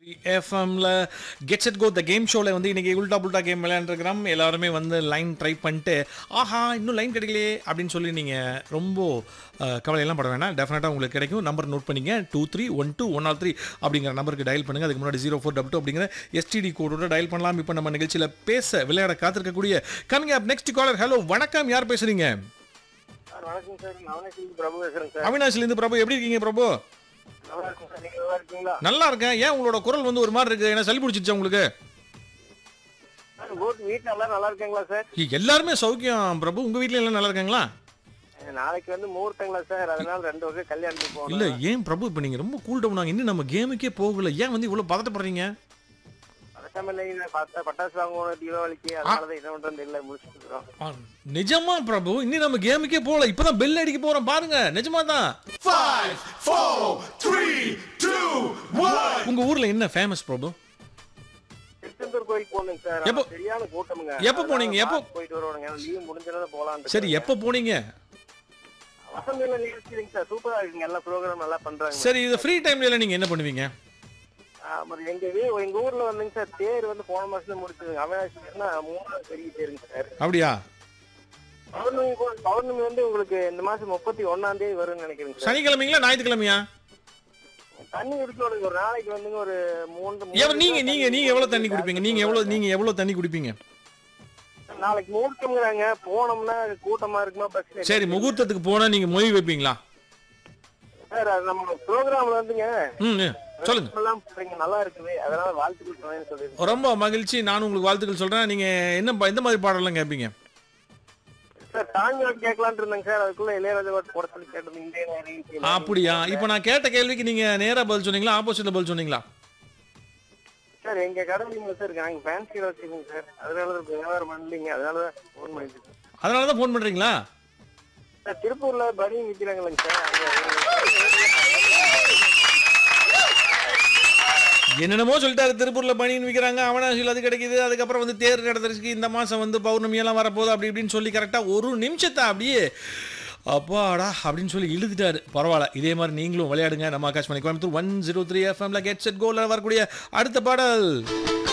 எஃப்எம்ல get set go the game ஷோவில் வந்து இன்னைக்கு உல்டா புல்டா கேம் விளையாண்டுருக்கிறோம் எல்லாருமே வந்து லைன் ட்ரை பண்ணிட்டு ஆஹா இன்னும் லைன் கிடைக்கலையே அப்படின்னு சொல்லி நீங்கள் ரொம்ப அஹ், கவலையெல்லாம் பட வேணாம் டெஃபினட்டாக உங்களுக்கு கிடைக்கும் நம்பர் நோட் பண்ணிங்க two three one two one R three அப்படிங்கிற நம்பருக்கு டயல் பண்ணுங்கள் அதுக்கு முன்னாடி ஜீரோ ஃபோர் டபுள் டூ அப்படிங்கிற எஸ்டிடி கோடோட டயல் பண்ணலாம் இப்போ நம்ம நிகழ்ச்சியில் பேச விளையாட காத்திருக்கக்கூடிய coming up next caller hello வணக்கம் யார் பேசுறீங்க சார் வணக்கம் சார் நவனேஷன் பிரபு பேசுறேன் சார் அவினாஷ்லேருந்து பிரபு எப்படி இருக்கீங்க பிரபு நல்லா இருக்கும் சார் நீங்க நல்லா இருக்கீங்களா நல்லா இருக்கேன் ஏன் உங்களோட குரல் வந்து ஒரு மாதிரி இருக்கு ஏன்னா சளி பிடிச்சிச்சா உங்களுக்கு சார் வீட்டு வீட்டில் எல்லாம் நல்லா இருக்காங்களா சார் ஏய், எல்லாருமே சௌக்கியம் பிரபு உங்க வீட்ல எல்லாம் நல்லா இருக்காங்களா அஹ் நாளைக்கு வந்து முகூர்த்தங்களா சார் அதனால ரெண்டு வருஷம் கல்யாணத்துக்கு போகணும் இல்ல ஏன் பிரபு இப்ப நீங்க ரொம்ப கூல் டவுன் ஆங்க இன்னும் நம்ம கேமுக்கே போகல ஏன் வந்து இவ்வளவு பதட்டப்படுறீங்க பதட்டம் இல்லைங்க பட்ட பட்டாசு வாங்குவோம் தீபாவளிக்கு அதனால தான் என்ன பண்றது இல்லை முடிச்சுட்டு இருக்கிறோம் ஆ, நிஜமா பிரபு இன்னும் நம்ம கேமுக்கே போகல இப்பதான் பெல் அடிக்க போறோம் பாருங்க நிஜமா தான் Five, four, three, two, one. உங்க ஊர்ல என்ன ஃபேமஸ் பிரபு திருச்செந்தூர் கோயிலுக்கு போகணுங்க சார் எப்போ- ஆனா சரியான கூட்டமுங்க எப்போ அதனால போனீங்க? எப்போ- பார்த்து போயிட்டு வருவானுங்க லீவ் முடிஞ்சதும் போகலான்னு சரி எப்ப போனீங்க வசந்தில நிகழ்ச்சிங்க சார் சூப்பரா இருக்குங்க எல்லா ப்ரோக்ராம் நல்லா பண்றாங்க சரி இது ஃப்ரீ டைம்ல நீங்க என்ன பண்ணுவீங்க அப்புறம் எங்க வீ எங்க ஊர்ல வந்துங்க சார் தேர் வந்து போன மாசத்துல முடிச்சதுங்க அவினாசினா மூணாவது பெரிய தேருங்க சார் அப்படியா பௌர்ணமி கூட- பௌர்ணமி வந்து உங்களுக்கு இந்த மாசம் முப்பத்தி ஒண்ணாம் தேதி வரும்னு நினைக்கிறேங்க சார் சனிக்கிழமைங்களா ஞாயிற்றுக்கிழமையா தண்ணி குடிக்கணும் ஒரு நாளைக்கு வந்துங்க ஒரு மூன்று மூணு எவ்வ- நீங்க லிட்டர் நீங்க நீங்க எவ்வளவு தண்ணி குடிப்பீங்க நீங்க எவ்வளவு நீங்க எவ்வளவு தண்ணி குடிப்பீங்க நாளைக்கு முகூர்த்தம்ங்கிறாங்க போனோம்னா கூட்டமா இருக்குமா பஸ் சரி முகூர்த்தத்துக்கு போனா நீங்க மொய் வைப்பீங்களா சார் அது நம்ம ப்ரோக்ராம்ல வந்துங்க ம் ம், சொல்லுங்க எல்லாம் பண்றீங்க நல்லா இருக்குது அதனால வாழ்த்துக்கள் சொன்னேன்னு சொல்லிருக்கேன் ரொம்ப மகிழ்ச்சி நானும் உங்களுக்கு வாழ்த்துக்கள் சொல்றேன் நீங்க என்ன ப- எந்த மாதிரி பாடலாம் கேட்பீங்க சார் சாயங்காலம் கேட்கலான்ட்டு இருந்தேங்க சார் அதுக்குள்ள இளையராஜா பாட்டு போட சொல்லி கேட்டது இந்திய நேரம் அப்படியா இப்போ நான் கேட்ட கேள்விக்கு நீங்க நேரா பதில் சொன்னீங்களா ஆப்போசிட்ல பதில் சொன்னீங்களா சார் எங்க கடை இல்லைங்க சார் நாங்க ஃபேன்சி கடை வச்சுக்கோங்க சார் அதனால தான் இப்ப வியாபாரம் பண்ணலீங்க அதனால தான் ஃபோன் பண்ணிட்டு இருக்கேன். அதனால தான் ஃபோன் பண்றீங்களா சார் திருப்பூர்ல பனி விற்கிறாங்களேங்க சார் அங்க என்னென்னமோ சொல்லிட்டாரு திருப்பூர்ல பனின்னு விற்கிறாங்க அவனாசியில் அது கிடைக்குது அதுக்கப்புறம் வந்து தேர் நடந்துருச்சு இந்த மாசம் வந்து பௌர்ணமி எல்லாம் வரப்போகுது அப்படி இப்படின்னு சொல்லி கரெக்டா ஒரு நிமிஷத்தை அப்படியே அப்பாடா அப்படின்னு சொல்லி இழுத்துட்டாரு பரவாயில்ல இதே மாதிரி நீங்களும் விளையாடுங்க நம்ம Akashvani Coimbatore one zero three எஃப்எம்ல கெட் செட் கோல வரக்கூடிய அடுத்த பாடல்